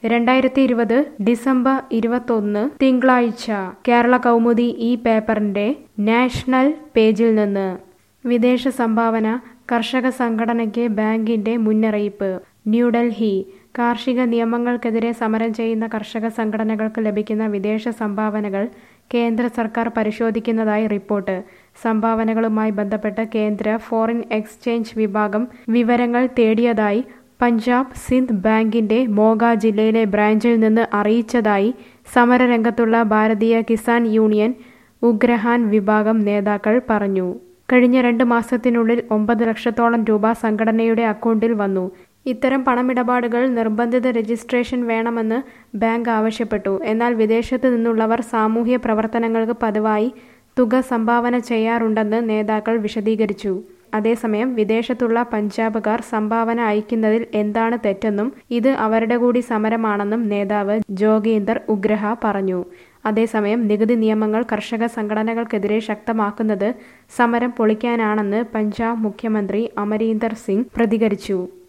രണ്ടായിരത്തി ഇരുപത് ഡിസംബർ ഇരുപത്തൊന്ന് തിങ്കളാഴ്ച കേരള കൗമുദി ഈ പേപ്പറിന്റെ നാഷണൽ പേജിൽ നിന്ന് വിദേശ സംഭാവന കർഷക സംഘടനയ്ക്ക് ബാങ്കിന്റെ മുന്നറിയിപ്പ് ന്യൂഡൽഹി കാർഷിക നിയമങ്ങൾക്കെതിരെ സമരം ചെയ്യുന്ന കർഷക സംഘടനകൾക്ക് ലഭിക്കുന്ന വിദേശ സംഭാവനകൾ കേന്ദ്ര സർക്കാർ പരിശോധിക്കുന്നതായി റിപ്പോർട്ട് സംഭാവനകളുമായി ബന്ധപ്പെട്ട് കേന്ദ്ര ഫോറിൻ എക്സ്ചേഞ്ച് വിഭാഗം വിവരങ്ങൾ തേടിയതായി പഞ്ചാബ് സിന്ധ് ബാങ്കിന്റെ മോഗ ജില്ലയിലെ ബ്രാഞ്ചിൽ നിന്ന് അറിയിച്ചതായി സമരരംഗത്തുള്ള ഭാരതീയ കിസാൻ യൂണിയൻ ഉഗ്രഹാൻ വിഭാഗം നേതാക്കൾ പറഞ്ഞു കഴിഞ്ഞ രണ്ട് മാസത്തിനുള്ളിൽ ഒമ്പത് ലക്ഷത്തോളം രൂപ സംഘടനയുടെ അക്കൗണ്ടിൽ വന്നു ഇത്തരം പണമിടപാടുകൾ നിർബന്ധിത രജിസ്ട്രേഷൻ വേണമെന്ന് ബാങ്ക് ആവശ്യപ്പെട്ടു എന്നാൽ വിദേശത്തു നിന്നുള്ളവർ സാമൂഹ്യ പ്രവർത്തനങ്ങൾക്ക് പതിവായി തുക സംഭാവന ചെയ്യാറുണ്ടെന്ന് നേതാക്കൾ വിശദീകരിച്ചു അതേസമയം വിദേശത്തുള്ള പഞ്ചാബുകാർ സംഭാവന അയക്കുന്നതിൽ എന്താണ് തെറ്റെന്നും ഇത് അവരുടെ കൂടി സമരമാണെന്നും നേതാവ് ജോഗീന്ദർ ഉഗ്രഹ പറഞ്ഞു അതേസമയം നികുതി നിയമങ്ങൾ കർഷക സംഘടനകൾക്കെതിരെ ശക്തമാക്കുന്നത് സമരം പൊളിക്കാനാണെന്ന് പഞ്ചാബ് മുഖ്യമന്ത്രി അമരീന്ദർ സിംഗ് പ്രതികരിച്ചു